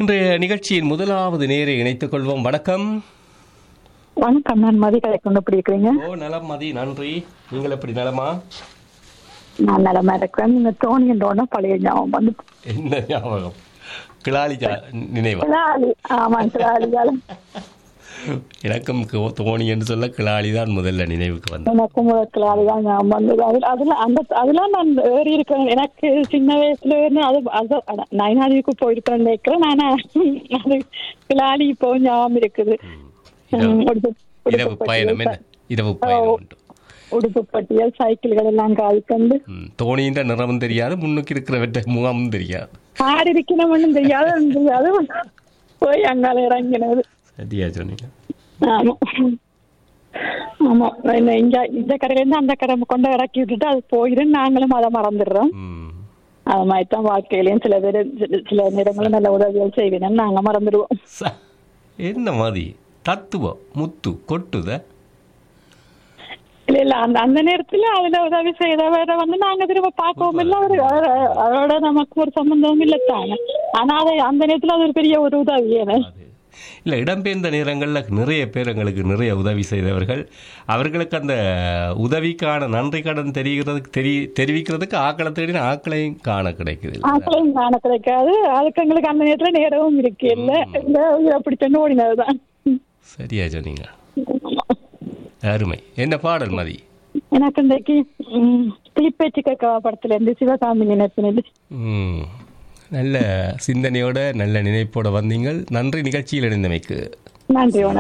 இன்றைய நிகழ்ச்சியின் முதலாவது நேரை இணைத்துக் கொள்வோம் வணக்கம் வணக்கம் நான் மதி கலைக்கொண்டு எப்படி இருக்கிறீங்க ஓ நலம் மதி நன்றி நீங்கள் எப்படி நலமா நான் நிலமா இருக்கிறேன் நீங்க தோணி என்றோட பழைய ஞாபகம் வந்து என்ன ஞாபகம் கிளாலி ஜா- நினைவா கிளாலி ஆமா கிளாலியால எனக்கும் கோ- தோணி என்று சொல்ல கிளாலி தான் முதல்ல நினைவுக்கு வந்தது எனக்கும் ஒரு கிளாலி தான் ஞாபகம் வந்தது அதுல அதுல அந்த அதெல்லாம் நான் ஏறி இருக்கிறேன் எனக்கு சின்ன வயசுல இருந்து அது அது அட, நயனாதிக்கு போயிருக்கிறேன் நினைக்கிறேன் ஆனா அது கிளாலி இப்போ ஞாபகம் இருக்குது இரவு- ம், உடுப்பு- இரவு உடுப்பு பயணம் என்ன இரவு பயணம் உண்டு உடுப்பு பட்டியல் சைக்கிள்கள் எல்லாம் கால் கண்டு ம், தோணின்ற நிறமும் தெரியாது முன்னுக்கு இருக்கிற வெட்ட முகமும் தெரியாது ஆடி இருக்கணும்னு தெரியாது ஒண்ணும் தெரியாது போய் அங்கால இறங்கினது சரியா சொன்னீங்க ஆமா ஆமா இந்த இங்க இந்த கடையில இருந்து அந்த கடை கொண்டு இறக்கி விட்டுட்டு அது போயிடும் நாங்களும் அதை மறந்துடுறோம் ம். அது மாதிரி தான் வாழ்க்கையிலயும் சில பேர் சில- சில நேரங்களும் நல்ல உதவிகள் செய்வேன் நாங்க மறந்துடுவோம் ச- என்ன மாதிரி தத்துவம் முத்து கொட்டுத இல்ல இல்ல அந்த அந்த நேரத்துல அதுல உதவி செய்தவரை வந்து நாங்க திரும்ப பார்க்கவும் இல்லை அவரு அவர- அவரோட நமக்கு ஒரு சம்பந்தமும் இல்லை தானே ஆனா அதை அந்த நேரத்துல அது ஒரு பெரிய ஒரு உதவி எனக்கு அது இல்லை இடம்பெயர்ந்த நேரங்களில் நிறைய பேர் எங்களுக்கு நிறைய உதவி செய்தவர்கள் அவர்களுக்கு அந்த உதவிக்கான நன்றி கடன் தெரிகிறதுக்கு தெரி தெரிவிக்கிறதுக்கு ஆக்களை தேடின ஆக்களையும் காண கிடைக்குது இல்ல? ஆக்களையும் காண கிடைக்காது அதுக்கு எங்களுக்கு அந்த நேரத்துல நேரமும் இருக்கு இல்ல இந்த அப்படி சொன்ன ஓடினதுதான் சரியா சொன்னீங்க அருமை என்ன பாடல் மதி எனக்கு இன்றைக்கு ம், தீப்பேச்சு கேட்கவா படத்துல இருந்து சிவகாமி நினைப்பினது ம், நல்ல சிந்தனையோட நல்ல நினைப்போட வந்தீங்கள் நன்றி நிகழ்ச்சியில் இணைந்தமைக்கு நன்றி வணக்கம்